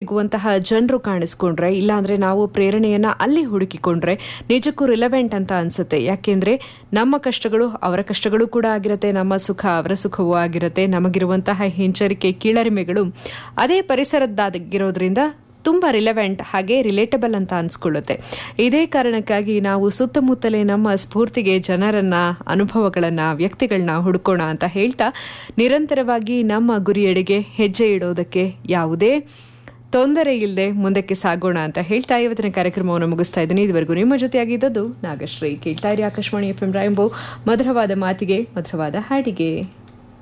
ಸಿಗುವಂತಹ ಜನರು ಕಾಣಿಸ್ಕೊಂಡ್ರೆ ಇಲ್ಲಾಂದ್ರೆ ನಾವು ಪ್ರೇರಣೆಯನ್ನ ಅಲ್ಲಿ ಹುಡುಕಿಕೊಂಡ್ರೆ ನಿಜಕ್ಕೂ ರಿಲೆವೆಂಟ್ ಅಂತ ಅನ್ಸುತ್ತೆ ಯಾಕೆಂದ್ರೆ ನಮ್ಮ ಕಷ್ಟಗಳು ಅವರ ಕಷ್ಟಗಳು ಕೂಡ ಆಗಿರುತ್ತೆ ನಮ್ಮ ಸುಖ ಅವರ ಸುಖವೂ ಆಗಿರುತ್ತೆ ನಮಗಿರುವಂತಹ ಹಿಂಜರಿಕೆ ಕೀಳರಿಮೆಗಳು ಅದೇ ಪರಿಸರದ್ದಾಗಿರೋದ್ರಿಂದ ತುಂಬಾ ರಿಲೆವೆಂಟ್ ಹಾಗೆ ರಿಲೇಟಬಲ್ ಅಂತ ಅನ್ಸ್ಕೊಳ್ಳುತ್ತೆ ಇದೇ ಕಾರಣಕ್ಕಾಗಿ ನಾವು ಸುತ್ತಮುತ್ತಲೇ ನಮ್ಮ ಸ್ಫೂರ್ತಿಗೆ ಜನರನ್ನ ಅನುಭವಗಳನ್ನ ವ್ಯಕ್ತಿಗಳನ್ನ ಹುಡುಕೋಣ ಅಂತ ಹೇಳ್ತಾ ನಿರಂತರವಾಗಿ ನಮ್ಮ ಗುರಿಯೆಡೆಗೆ ಹೆಜ್ಜೆ ಇಡೋದಕ್ಕೆ ಯಾವುದೇ ತೊಂದರೆ ಇಲ್ಲದೆ ಮುಂದಕ್ಕೆ ಸಾಗೋಣ ಅಂತ ಹೇಳ್ತಾ ಇವತ್ತಿನ ಕಾರ್ಯಕ್ರಮವನ್ನು ಮುಗಿಸ್ತಾ ಇದ್ದೀನಿ ಇದುವರೆಗೂ ನಿಮ್ಮ ಜೊತೆಯಾಗಿದ್ದದ್ದು ನಾಗಶ್ರೀ ಕೇಳ್ತಾ ಇರಿ ಆಕಾಶವಾಣಿ ಎಫ್ ಎಂ ರಾಯಂಬೋ ಮಧುರವಾದ ಮಾತಿಗೆ ಮಧುರವಾದ ಹಾಡಿಗೆ